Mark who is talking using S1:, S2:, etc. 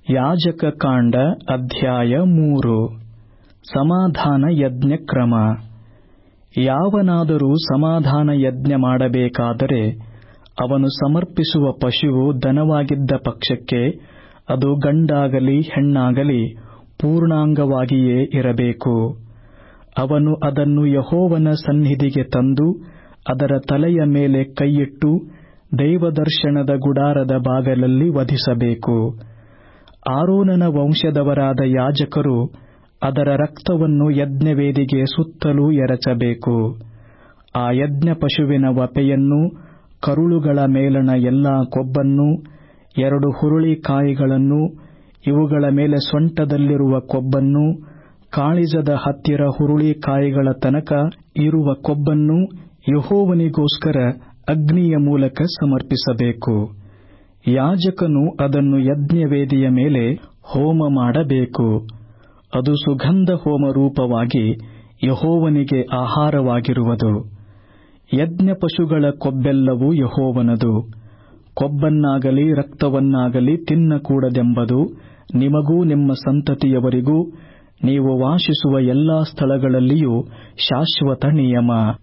S1: ಯಾಜಕ ಕಾಂಡ ಅಧ್ಯಾಯ ಮೂರು ಸಮಾಧಾನ ಯಜ್ಞ ಕ್ರಮ ಯಾವನಾದರೂ ಸಮಾಧಾನ ಯಜ್ಞ ಮಾಡಬೇಕಾದರೆ ಅವನು ಸಮರ್ಪಿಸುವ ಪಶುವು ದನವಾಗಿದ್ದ ಪಕ್ಷಕ್ಕೆ ಅದು ಗಂಡಾಗಲಿ ಹೆಣ್ಣಾಗಲಿ ಪೂರ್ಣಾಂಗವಾಗಿಯೇ ಇರಬೇಕು ಅವನು ಅದನ್ನು ಯಹೋವನ ಸನ್ನಿಧಿಗೆ ತಂದು ಅದರ ತಲೆಯ ಮೇಲೆ ಕೈಯಿಟ್ಟು ದೈವದರ್ಶನದ ಗುಡಾರದ ಬಾಗಲಲ್ಲಿ ವಧಿಸಬೇಕು ಆರೋನನ ವಂಶದವರಾದ ಯಾಜಕರು ಅದರ ರಕ್ತವನ್ನು ಯಜ್ಞವೇದಿಗೆ ಸುತ್ತಲೂ ಎರಚಬೇಕು ಆ ಯಜ್ಞ ಪಶುವಿನ ವಪೆಯನ್ನೂ ಕರುಳುಗಳ ಮೇಲಣ ಎಲ್ಲಾ ಕೊಬ್ಬನ್ನೂ ಎರಡು ಹುರುಳಿಕಾಯಿಗಳನ್ನೂ ಇವುಗಳ ಮೇಲೆ ಸೊಂಟದಲ್ಲಿರುವ ಕೊಬ್ಬನ್ನೂ ಕಾಳಿಜದ ಹತ್ತಿರ ಹುರುಳಿಕಾಯಿಗಳ ತನಕ ಇರುವ ಕೊಬ್ಬನ್ನೂ ಯಹೋವನಿಗೋಸ್ಕರ ಅಗ್ನಿಯ ಮೂಲಕ ಸಮರ್ಪಿಸಬೇಕು ಯಾಜಕನು ಅದನ್ನು ಯಜ್ಞವೇದಿಯ ಮೇಲೆ ಹೋಮ ಮಾಡಬೇಕು ಅದು ಸುಗಂಧ ಹೋಮ ರೂಪವಾಗಿ ಯಹೋವನಿಗೆ ಆಹಾರವಾಗಿರುವುದು ಯಜ್ಞ ಪಶುಗಳ ಕೊಬ್ಬೆಲ್ಲವೂ ಯಹೋವನದು ಕೊಬ್ಬನ್ನಾಗಲಿ ರಕ್ತವನ್ನಾಗಲಿ ತಿನ್ನಕೂಡದೆಂಬುದು ನಿಮಗೂ ನಿಮ್ಮ ಸಂತತಿಯವರಿಗೂ ನೀವು ವಾಸಿಸುವ ಎಲ್ಲಾ ಸ್ಥಳಗಳಲ್ಲಿಯೂ ಶಾಶ್ವತ ನಿಯಮ